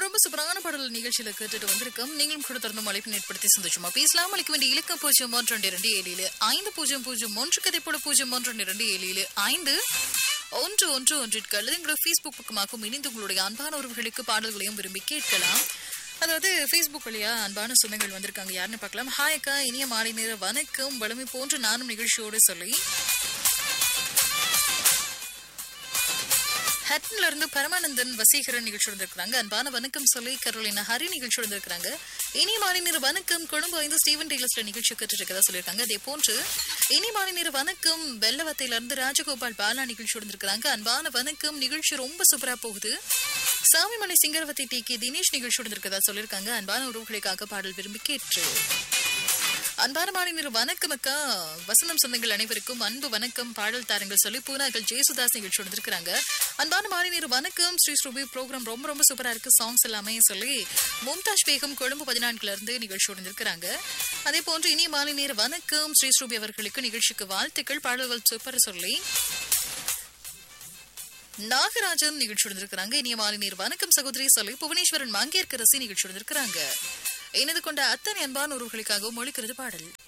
ரொம்ப சூப்பரான பாடல் நிகழ்ச்சியில கேட்டுட்டு வந்திருக்கோம் நீங்களும் கூட தொடர்ந்து அழைப்பின் ஏற்படுத்தி சந்தோஷமா பேசலாம் அளிக்க வேண்டிய இலக்கம் பூஜ்ஜியம் ஒன்று ரெண்டு இரண்டு ஏழில் ஐந்து பூஜ்ஜியம் பூஜ்ஜியம் ஒன்று கதை போல பூஜ்ஜியம் ஒன்று ரெண்டு இரண்டு ஏழில் ஐந்து ஒன்று ஒன்று ஒன்றிற்கு அல்லது எங்களுடைய ஃபேஸ்புக் பக்கமாகவும் இணைந்து உங்களுடைய அன்பான உறவுகளுக்கு பாடல்களையும் விரும்பி கேட்கலாம் அதாவது ஃபேஸ்புக் வழியா அன்பான சொந்தங்கள் வந்திருக்காங்க யாருன்னு பார்க்கலாம் ஹாய் அக்கா இனிய மாலை நேர வணக்கம் வளமை போன்று நானும் நிகழ்ச்சியோடு சொல்லி ஹட்டன்ல இருந்து பரமானந்தன் வசீகரன் நிகழ்ச்சி இருந்திருக்காங்க அன்பான வணக்கம் சொல்லி கரோலினா ஹரி நிகழ்ச்சி இருந்திருக்காங்க இனி மாலை நேர வணக்கம் கொழும்பு ஐந்து ஸ்டீவன் டெய்லர்ஸ்ல நிகழ்ச்சி கேட்டு இருக்கதா சொல்லியிருக்காங்க அதே போன்று இனி மாலை நேர வணக்கம் வெள்ளவத்தையில இருந்து ராஜகோபால் பாலா நிகழ்ச்சி இருந்திருக்காங்க அன்பான வணக்கம் நிகழ்ச்சி ரொம்ப சூப்பரா போகுது சாமிமலை சிங்கரவத்தை டி கே தினேஷ் நிகழ்ச்சி இருந்திருக்கதா சொல்லியிருக்காங்க அன்பான உறவுகளுக்காக பாடல் விரும்பி கேட்டு அன்பான மாநில வணக்கம் அக்கா வசந்தம் சொந்தங்கள் அனைவருக்கும் அன்பு வணக்கம் பாடல் தாரங்கள் சொல்லி பூனாக்கள் ஜெயசுதாஸ் நிகழ்ச்சி வந்திருக்கிறாங்க அன்பான மாநில வணக்கம் ஸ்ரீ ஸ்ரூபி ப்ரோக்ராம் ரொம்ப ரொம்ப சூப்பரா இருக்கு சாங்ஸ் எல்லாமே சொல்லி மும்தாஜ் பேகம் கொழும்பு பதினான்குல இருந்து நிகழ்ச்சி வந்திருக்கிறாங்க அதே போன்று இனி மாலை நேர வணக்கம் ஸ்ரீ ஸ்ரூபி அவர்களுக்கு நிகழ்ச்சிக்கு வாழ்த்துக்கள் பாடல்கள் சூப்பர் சொல்லி நாகராஜன் நிகழ்ச்சி வந்திருக்கிறாங்க இனிய மாலை நேர் வணக்கம் சகோதரி சொல்லி புவனேஸ்வரன் மங்கேற்கரசி நிகழ்ச்சி வந்திருக்கிறாங்க இணைந்து கொண்ட அத்தனை அன்பான உறவுகளுக்காகவும் ஒழிக்கிறது பாடல்